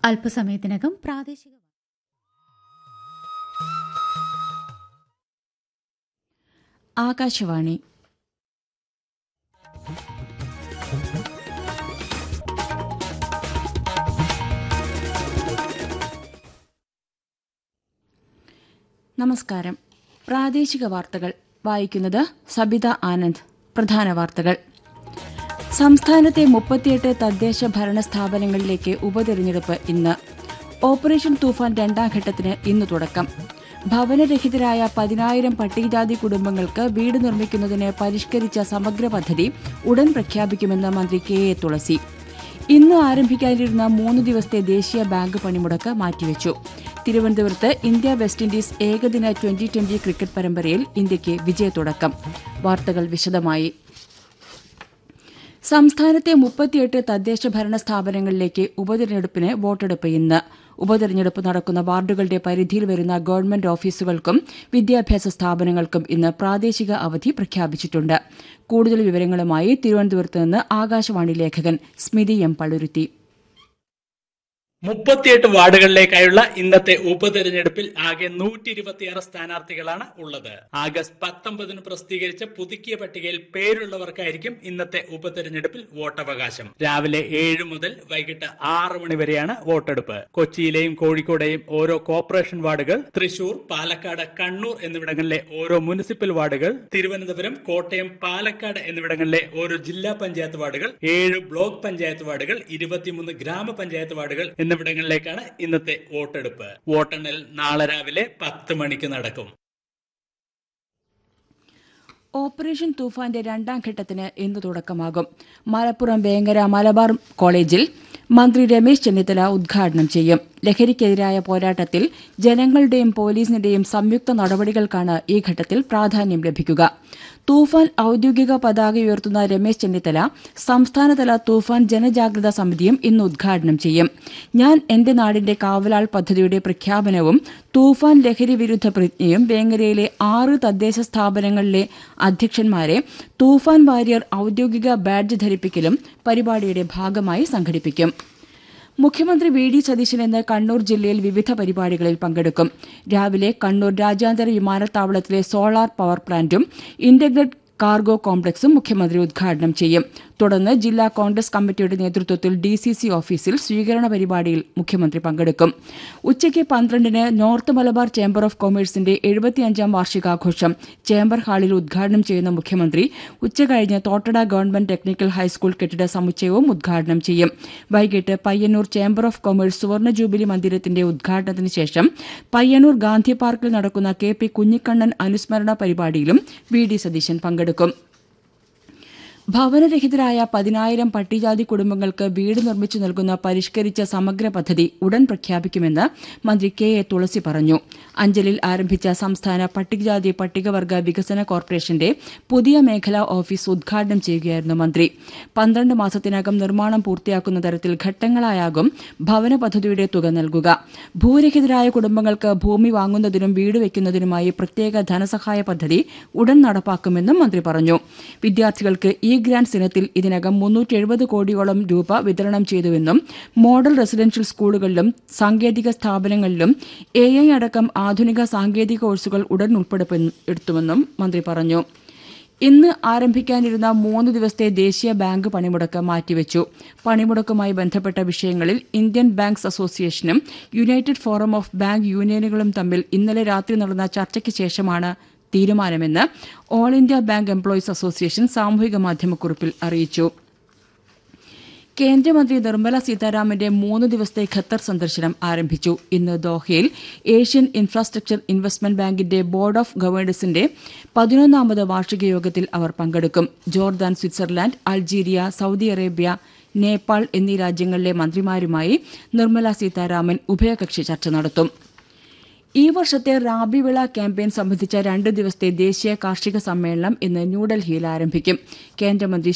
അല്പസമയത്തിനകം പ്രാദേശിക ആകാശവാണി നമസ്കാരം പ്രാദേശിക വാർത്തകൾ വായിക്കുന്നത് സബിത ആനന്ദ് പ്രധാന വാർത്തകൾ സംസ്ഥാനത്തെ മുപ്പത്തിയെട്ട് തദ്ദേശ ഭരണ സ്ഥാപനങ്ങളിലേക്ക് ഉപതെരഞ്ഞെടുപ്പ് ഇന്ന് ഓപ്പറേഷൻ തൂഫാൻ രണ്ടാം ഘട്ടത്തിന് ഇന്ന് തുടക്കം ഭവനരഹിതരായ പതിനായിരം പട്ടികജാതി കുടുംബങ്ങൾക്ക് വീട് നിർമ്മിക്കുന്നതിന് പരിഷ്കരിച്ച സമഗ്ര പദ്ധതി ഉടൻ പ്രഖ്യാപിക്കുമെന്ന് മന്ത്രി കെ എ തുളസി ഇന്ന് ആരംഭിക്കാനിരുന്ന മൂന്ന് ദിവസത്തെ ദേശീയ ബാങ്ക് പണിമുടക്ക് മാറ്റിവെച്ചു തിരുവനന്തപുരത്ത് ഇന്ത്യ വെസ്റ്റ് ഇൻഡീസ് ഏകദിന ട്വന്റി ട്വന്റി ക്രിക്കറ്റ് പരമ്പരയിൽ ഇന്ത്യയ്ക്ക് വിജയത്തുടക്കം വാർത്തകൾ വിശദമായി സംസ്ഥാനത്തെ മുപ്പത്തിയെട്ട് തദ്ദേശ ഭരണ സ്ഥാപനങ്ങളിലേക്ക് ഉപതെരഞ്ഞെടുപ്പിന് വോട്ടെടുപ്പ് ഇന്ന് ഉപതെരഞ്ഞെടുപ്പ് നടക്കുന്ന വാർഡുകളുടെ പരിധിയിൽ വരുന്ന ഗവൺമെന്റ് ഓഫീസുകൾക്കും വിദ്യാഭ്യാസ സ്ഥാപനങ്ങൾക്കും ഇന്ന് പ്രാദേശിക അവധി പ്രഖ്യാപിച്ചിട്ടുണ്ട് കൂടുതൽ വിവരങ്ങളുമായി തിരുവനന്തപുരത്ത് നിന്ന് ആകാശവാണി ലേഖകൻ സ്മിതി എം പള്ളുരുത്തി മുപ്പത്തിയെട്ട് വാർഡുകളിലേക്കായുള്ള ഇന്നത്തെ ഉപതെരഞ്ഞെടുപ്പിൽ ആകെ നൂറ്റി ഇരുപത്തിയാറ് സ്ഥാനാർത്ഥികളാണ് ഉള്ളത് ആഗസ്റ്റ് പത്തൊമ്പതിന് പ്രസിദ്ധീകരിച്ച പുതുക്കിയ പട്ടികയിൽ പേരുള്ളവർക്കായിരിക്കും ഇന്നത്തെ ഉപതെരഞ്ഞെടുപ്പിൽ വോട്ടവകാശം രാവിലെ ഏഴ് മുതൽ വൈകിട്ട് ആറ് മണി വരെയാണ് വോട്ടെടുപ്പ് കൊച്ചിയിലെയും കോഴിക്കോടെയും ഓരോ കോർപ്പറേഷൻ വാർഡുകൾ തൃശൂർ പാലക്കാട് കണ്ണൂർ എന്നിവിടങ്ങളിലെ ഓരോ മുനിസിപ്പൽ വാർഡുകൾ തിരുവനന്തപുരം കോട്ടയം പാലക്കാട് എന്നിവിടങ്ങളിലെ ഓരോ ജില്ലാ പഞ്ചായത്ത് വാർഡുകൾ ഏഴ് ബ്ലോക്ക് പഞ്ചായത്ത് വാർഡുകൾ ഇരുപത്തിമൂന്ന് ഗ്രാമപഞ്ചായത്ത് വാർഡുകൾ എന്നിവിടങ്ങളിലേക്കാണ് ഇന്നത്തെ വോട്ടെടുപ്പ് വോട്ടെണ്ണൽ നാളെ രാവിലെ പത്ത് മണിക്ക് നടക്കും ഓപ്പറേഷൻ തൂഫാന്റെ രണ്ടാം ഘട്ടത്തിന് ഇന്ന് തുടക്കമാകും മലപ്പുറം വേങ്ങര മലബാർ കോളേജിൽ മന്ത്രി രമേശ് ചെന്നിത്തല ഉദ്ഘാടനം ചെയ്യും ലഹരിക്കെതിരായ പോരാട്ടത്തിൽ ജനങ്ങളുടെയും പോലീസിന്റെയും സംയുക്ത നടപടികൾക്കാണ് ഈ ഘട്ടത്തിൽ പ്രാധാന്യം ലഭിക്കുക തൂഫാൻ ഔദ്യോഗിക പതാക ഉയർത്തുന്ന രമേശ് ചെന്നിത്തല സംസ്ഥാനതല തൂഫാൻ ജനജാഗ്രതാ സമിതിയും ഇന്ന് ഉദ്ഘാടനം ചെയ്യും ഞാൻ എന്റെ നാടിന്റെ കാവലാൾ പദ്ധതിയുടെ പ്രഖ്യാപനവും തൂഫാൻ ലഹരി വിരുദ്ധ പ്രതിജ്ഞയും വേങ്ങരയിലെ ആറ് തദ്ദേശ സ്ഥാപനങ്ങളിലെ അധ്യക്ഷന്മാരെ തൂഫാൻ വാരിയർ ഔദ്യോഗിക ബാഡ്ജ് ധരിപ്പിക്കലും പരിപാടിയുടെ ഭാഗമായി സംഘടിപ്പിക്കും മുഖ്യമന്ത്രി വി ഡി സതീശൻ ഇന്ന് കണ്ണൂർ ജില്ലയിൽ വിവിധ പരിപാടികളിൽ പങ്കെടുക്കും രാവിലെ കണ്ണൂർ രാജ്യാന്തര വിമാനത്താവളത്തിലെ സോളാർ പവർ പ്ലാന്റും ഇന്റഗ്രേറ്റ് കാർഗോ കോംപ്ലക്സും മുഖ്യമന്ത്രി ഉദ്ഘാടനം ചെയ്യും തുടർന്ന് ജില്ലാ കോൺഗ്രസ് കമ്മിറ്റിയുടെ നേതൃത്വത്തിൽ ഡി സി സി ഓഫീസിൽ സ്വീകരണ പരിപാടിയിൽ മുഖ്യമന്ത്രി പങ്കെടുക്കും ഉച്ചയ്ക്ക് പന്ത്രണ്ടിന് നോർത്ത് മലബാർ ചേംബർ ഓഫ് കൊമേഴ്സിന്റെ എഴുപത്തിയഞ്ചാം വാർഷികാഘോഷം ചേംബർ ഹാളിൽ ഉദ്ഘാടനം ചെയ്യുന്ന മുഖ്യമന്ത്രി ഉച്ചകഴിഞ്ഞ് തോട്ടട ഗവൺമെന്റ് ടെക്നിക്കൽ ഹൈസ്കൂൾ കെട്ടിട സമുച്ചയവും ഉദ്ഘാടനം ചെയ്യും വൈകിട്ട് പയ്യന്നൂർ ചേംബർ ഓഫ് കൊമേഴ്സ് സുവർണ ജൂബിലി മന്ദിരത്തിന്റെ ഉദ്ഘാടനത്തിന് ശേഷം പയ്യന്നൂർ ഗാന്ധി പാർക്കിൽ നടക്കുന്ന കെ പി കുഞ്ഞിക്കണ്ണൻ അനുസ്മരണ പരിപാടിയിലും വി ഡി സതീശൻ പങ്കെടുക്കും ഭവനരഹിതരായ പതിനായിരം പട്ടികജാതി കുടുംബങ്ങൾക്ക് വീട് നിർമ്മിച്ചു നൽകുന്ന പരിഷ്കരിച്ച സമഗ്ര പദ്ധതി ഉടൻ പ്രഖ്യാപിക്കുമെന്ന് മന്ത്രി കെ എ തുളസി പറഞ്ഞു അഞ്ചലിൽ ആരംഭിച്ച സംസ്ഥാന പട്ടികജാതി പട്ടികവർഗ വികസന കോർപ്പറേഷന്റെ പുതിയ മേഖലാ ഓഫീസ് ഉദ്ഘാടനം ചെയ്യുകയായിരുന്നു മന്ത്രി പന്ത്രണ്ട് മാസത്തിനകം നിർമ്മാണം പൂർത്തിയാക്കുന്ന തരത്തിൽ ഘട്ടങ്ങളായാകും ഭവന പദ്ധതിയുടെ തുക നൽകുക ഭൂരഹിതരായ കുടുംബങ്ങൾക്ക് ഭൂമി വാങ്ങുന്നതിനും വീട് വയ്ക്കുന്നതിനുമായി പ്രത്യേക ധനസഹായ പദ്ധതി ഉടൻ നടപ്പാക്കുമെന്നും മന്ത്രി പറഞ്ഞു വിദ്യാർത്ഥികൾക്ക് ഇ ഗ്രാൻസ് ഇനത്തിൽ ഇതിനകം മുന്നൂറ്റി എഴുപത് കോടിയോളം രൂപ വിതരണം ചെയ്തുവെന്നും മോഡൽ റെസിഡൻഷ്യൽ സ്കൂളുകളിലും സാങ്കേതിക സ്ഥാപനങ്ങളിലും എ ഐ അടക്കം ആധുനിക സാങ്കേതിക കോഴ്സുകൾ ഉടൻ ഉൾപ്പെടുത്തുമെന്നും മന്ത്രി പറഞ്ഞു ഇന്ന് ആരംഭിക്കാനിരുന്ന മൂന്ന് ദിവസത്തെ ദേശീയ ബാങ്ക് പണിമുടക്ക് മാറ്റിവെച്ചു പണിമുടക്കുമായി ബന്ധപ്പെട്ട വിഷയങ്ങളിൽ ഇന്ത്യൻ ബാങ്ക്സ് അസോസിയേഷനും യുണൈറ്റഡ് ഫോറം ഓഫ് ബാങ്ക് യൂണിയനുകളും തമ്മിൽ ഇന്നലെ രാത്രി നടന്ന ചർച്ചയ്ക്ക് ശേഷമാണ് തീരുമാനമെന്ന് All India bank employees association സാമൂഹിക മാധ്യമക്കുറിപ്പിൽ അറിയിച്ചു കേന്ദ്രമന്ത്രി നിർമ്മല സീതാരാമന്റെ മൂന്ന് ദിവസത്തെ ഖത്തർ സന്ദർശനം ആരംഭിച്ചു ഇന്ന് ദോഹയിൽ ഏഷ്യൻ ഇൻഫ്രാസ്ട്രക്ചർ ഇൻവെസ്റ്റ്മെന്റ് ബാങ്കിന്റെ ബോർഡ് ഓഫ് ഗവേണേഴ്സിന്റെ പതിനൊന്നാമത് വാർഷിക യോഗത്തിൽ അവർ പങ്കെടുക്കും Jordan Switzerland Algeria Saudi Arabia Nepal എന്നീ രാജ്യങ്ങളിലെ മന്ത്രിമാരുമായി നിർമ്മല സീതാരാമൻ ഉഭയകക്ഷി ചർച്ച നടത്തും ഈ വർഷത്തെ റാബി വിള ക്യാമ്പയിൻ സംബന്ധിച്ച രണ്ട് ദിവസത്തെ ദേശീയ കാർഷിക സമ്മേളനം ഇന്ന് ന്യൂഡൽഹിയിൽ ആരംഭിക്കും കേന്ദ്രമന്ത്രി